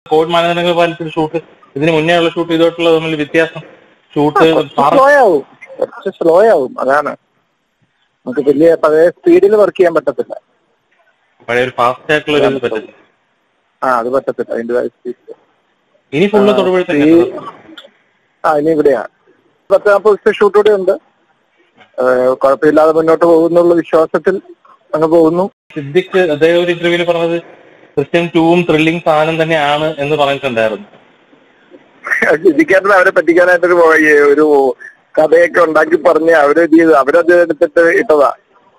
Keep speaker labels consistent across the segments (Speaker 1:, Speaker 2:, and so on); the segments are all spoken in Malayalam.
Speaker 1: കോവിഡ് മാനദണ്ഡങ്ങൾ പാലിച്ചൊരു ഷൂട്ട് ഇതിന് മുന്നേ ഉള്ള ഷൂട്ട് ഇതോട്ടുള്ള തമ്മിൽ വ്യത്യാസം ഷൂട്ട്
Speaker 2: സ്ലോ ആവും കുറച്ച് സ്ലോ ആവും അതാണ് നമുക്ക് വലിയ പഴയ സ്പീഡിൽ വർക്ക് ചെയ്യാൻ പറ്റത്തില്ല
Speaker 1: പഴയ ഒരു ഫാസ്റ്റ് ആയിട്ടുള്ള ഒരു ഇത് പറ്റില്ല
Speaker 2: ആ അത് പറ്റത്തില്ല അതിൻ്റെതായ സ്പീഡിൽ
Speaker 1: ഇനി ഫുള്ള് തൊടുപുഴ തന്നെ
Speaker 2: ഈ ആ ഇനി ഇവിടെയാണ് പത്ത് നാൽപ്പത് ദിവസത്തെ ഷൂട്ട് കൂടെ ഉണ്ട് ഏഹ് കുഴപ്പമില്ലാതെ മുന്നോട്ട് പോകുന്നുള്ള വിശ്വാസത്തിൽ അങ്ങ് പോകുന്നു
Speaker 1: സിദ്ദിഖ് അദ്ദേഹം ഒരു ഇന്റർവ്യൂവിൽ പറഞ്ഞത് ക്രിസ്ത്യൻ ടൂവും ത്രില്ലിംഗ് സാധനം തന്നെയാണ് എന്ന് പറഞ്ഞിട്ടുണ്ടായിരുന്നു
Speaker 2: സിദ്ധിക്കാരന് അവരെ പറ്റിക്കാനായിട്ടൊരു വഴി- ഒരു കഥയൊക്കെ ഉണ്ടാക്കി പറഞ്ഞ് അവര് ഇത് ചെയ്ത് അവരത് എടുത്തിട്ട് ഇട്ടതാ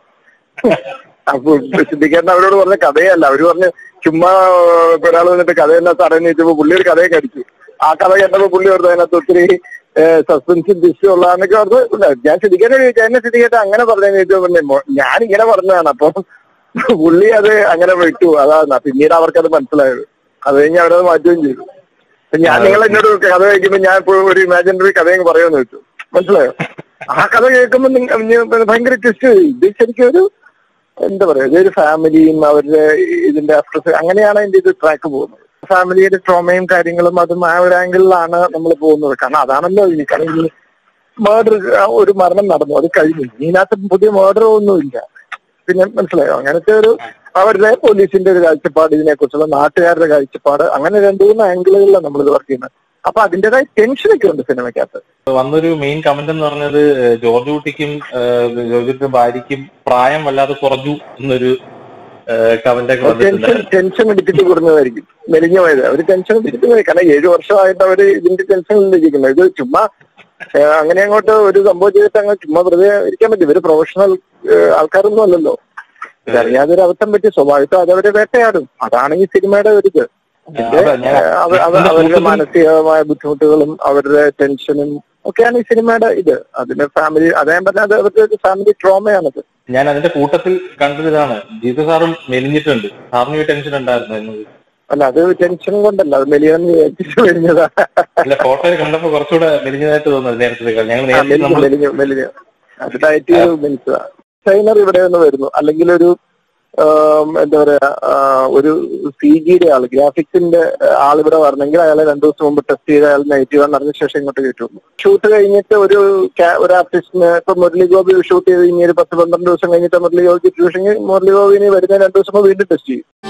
Speaker 2: അപ്പൊ സിദ്ധിക്കാരൻ അവരോട് പറഞ്ഞ കഥയല്ല അവര് പറഞ്ഞ് ചുമ്മാ ഒരാൾ വന്നിട്ട് കഥയെല്ലാം സാറേന്ന് ചോദിച്ചപ്പോ പുള്ളി ഒരു കഥയൊക്കെ അടിച്ചു ആ കഥ കേട്ടപ്പോ പുള്ളി പറഞ്ഞു അതിനകത്ത് ഒത്തിരി സസ്പെൻസ് ദിശ ഉള്ളതെന്നൊക്കെ പറഞ്ഞു ഞാൻ സിദ്ധിക്കാരൻ ചോദിച്ചു എന്നെ സിദ്ധിക്കാരൻ അങ്ങനെ പറഞ്ഞെന്ന് ചോദിച്ചപ്പോ പിന്നെ മോ- ഞാൻ ഇങ്ങനെ പറഞ്ഞതാണ് അപ്പൊ പുള്ളി അത് അങ്ങനെ വിട്ടു അതാണ് പിന്നീട് അവർക്കത് മനസ്സിലായത് അത് കഴിഞ്ഞ് അവരത് മാറ്റുകയും ചെയ്തു അപ്പൊ ഞാൻ നിങ്ങൾ എന്നോട് കഥ കേൾക്കുമ്പോ ഞാൻ ഇപ്പോൾ ഒരു ഇമാജിനറി കഥയും പറയുമെന്ന് വെച്ചു മനസ്സിലായോ ആ കഥ കേൾക്കുമ്പോ നിങ്ങ- നിങ്ങ- ഭയങ്കര ട്വിസ്റ്റ് ഇത് ശരിക്കും ഒരു എന്താ പറയാ ഇതൊരു ഫാമിലിയും അവരുടെ ഇതിന്റെ അഫ്റ്റർ അങ്ങനെയാണ് അതിന്റെ ഇത് ട്രാക്ക് പോകുന്നത് ഫാമിലിയുടെ ട്രോമയും കാര്യങ്ങളും അതും ആ ഒരു ആംഗിളിലാണ് നമ്മൾ പോകുന്നത് കാരണം അതാണല്ലോ ഇനി കാരണം ഈ മേർഡർ ഒരു മരണം നടന്നു അത് കഴിഞ്ഞു ഇതിനകത്ത് പുതിയ മേർഡർ ഒന്നുമില്ല പിന്നെ മനസ്സിലായോ അങ്ങനത്തെ ഒരു അവരുടെ പോലീസിന്റെ ഒരു കാഴ്ചപ്പാട് ഇതിനെക്കുറിച്ചുള്ള നാട്ടുകാരുടെ കാഴ്ചപ്പാട് അങ്ങനെ രണ്ടു മൂന്ന് ആംഗിളുകളിലാണ് നമ്മളിത് വർക്ക് ചെയ്യുന്നത് അപ്പൊ അതിന്റേതായ ടെൻഷനൊക്കെ ഉണ്ട് സിനിമയ്ക്കകത്ത്
Speaker 1: വന്നൊരു മെയിൻ കമന്റ് എന്ന് പറഞ്ഞത് ഏഹ്, ജോർജ് കുട്ടിക്കും ഏഹ്, ജോർജ് കുട്ടിയുടെ ഭാര്യയ്ക്കും പ്രായം വല്ലാതെ കുറഞ്ഞു എന്നൊരു കമന്റ് ഒക്കെ
Speaker 2: ടെൻഷൻ
Speaker 1: വന്നിട്ടുണ്ട്
Speaker 2: ടെൻഷൻ അടിപ്പിച്ച് കൊടുക്കുന്നതായിരിക്കും മെലിഞ്ഞു പോയത് അവര് ടെൻഷൻ അടിപ്പിച്ച് പോയി കാരണം ഏഴു വർഷമായിട്ട് അവര് ഇതിന്റെ ടെൻഷനിലിരിക്കുന്നത് ഇത് ചുമ്മാ ഏഹ്, അങ്ങനെ അങ്ങോട്ട് ഒരു സംഭവം ചെയ്തിട്ട് അങ്ങ് ചുമ്മാ വെറുതെ ഇരിക്കാൻ പറ്റും ഇവര് പ്രൊഫഷണൽ ആൾക്കാരൊന്നും അല്ലല്ലോ അറിയാതൊരു അബദ്ധം പറ്റി സ്വാഭാവികം അതവരെ വേട്ടയാടും അതാണ് ഈ സിനിമയുടെ ഒരു ഇത് ഇതിന്റെ,
Speaker 1: അതാ ഞാൻ-
Speaker 2: ഏഹ്, അവ- അവ- അവരുടെ മാനസികമായ ബുദ്ധിമുട്ടുകളും അവരുടെ ടെൻഷനും ഒക്കെയാണ് ഈ സിനിമയുടെ ഇത് അതിന്റെ ഫാമിലി അതേ പറഞ്ഞത് അവരുടെ ഒരു ഫാമിലി ട്രോമയാണത്
Speaker 1: ഞാൻ അതിന്റെ കൂട്ടത്തിൽ കണ്ടത് ഇതാണ് ജീതു സാറും മെലിഞ്ഞിട്ടുണ്ട് സാറിന് ഈ ടെൻഷൻ ഉണ്ടായിരുന്നു എന്നത്
Speaker 2: അല്ല അത് ടെൻഷൻ കൊണ്ടല്ല അത് മെലിയെന്ന് വിചാരിച്ചിട്ട് മെലിഞ്ഞതാ
Speaker 1: അല്ല ഫോട്ടോയിൽ കണ്ടപ്പോ കുറച്ചുകൂടെ മെലിഞ്ഞതായിട്ട് തോന്നുന്നത് നേരത്തെ ഞങ്ങൾ
Speaker 2: ആ,
Speaker 1: നേരത്തെ
Speaker 2: മെലിഞ്ഞു
Speaker 1: നമ്മൾ
Speaker 2: മെലിഞ്ഞു മെലിഞ്ഞു അത് ഡയറ്റ് ചെയ്ത് മെലിച്ചതാ ട്രെയിനർ ഇവിടെ നിന്ന് വരുന്നു അല്ലെങ്കിൽ ഒരു ആം, എന്താ പറയാ ആ, ഒരു സി ജിയുടെ ആള് ഗ്രാഫിക്സിന്റെ ആൾ ഇവിടെ വരണമെങ്കിൽ അയാളെ രണ്ടു ദിവസം മുമ്പ് ടെസ്റ്റ് ചെയ്ത് അയാൾ നെഗറ്റീവ് ആണെന്ന് അറിഞ്ഞ ശേഷം ഇങ്ങോട്ട് കയറ്റുള്ളൂ ഷൂട്ട് കഴിഞ്ഞിട്ട് ഒരു ca- ഒരു ആർട്ടിസ്റ്റിന് ഇപ്പൊ മുരളി ഗോപി ഷൂട്ട് ചെയ്ത് ഇനി ഒരു പത്ത് പന്ത്രണ്ട് ദിവസം കഴിഞ്ഞിട്ട് മുരളി ഗോപി ട്യൂഷൻ മുരളി ഗോപി ഇനി വരുന്ന രണ്ടു ദിവസം മുമ്പ് വീണ്ടും ടെസ്റ്റ് ചെയ്യും